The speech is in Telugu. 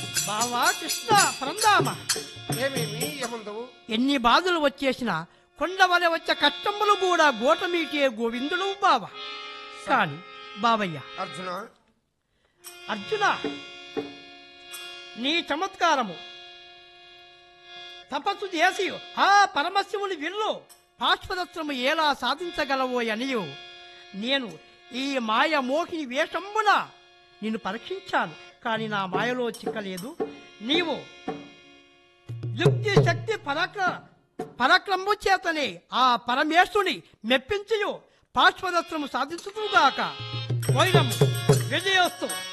బావా కృష్ణ పరందామ ఏమేమి ఏముందవు ఎన్ని బాధలు వచ్చేసినా కొండవలె వచ్చే కష్టములు కూడా గోటమీటే గోవిందుడు బావ కాని బావయ్య అర్జున అర్జున నీ చమత్కారము తపస్సు చేసి ఆ పరమశివుని విల్లు పాశ్వదత్రము ఎలా సాధించగలవో అనియు నేను ఈ మాయ మోహిని వేషంబున నిన్ను పరీక్షించాను కానీ నా మాయలో చిక్కలేదు నీవు యుక్తి శక్తి పరాక్ర పరాక్రమము చేతనే ఆ పరమేశ్వరుని మెప్పించయు పాశ్వదత్రము సాధించుగాక పోయినము విజయోస్తు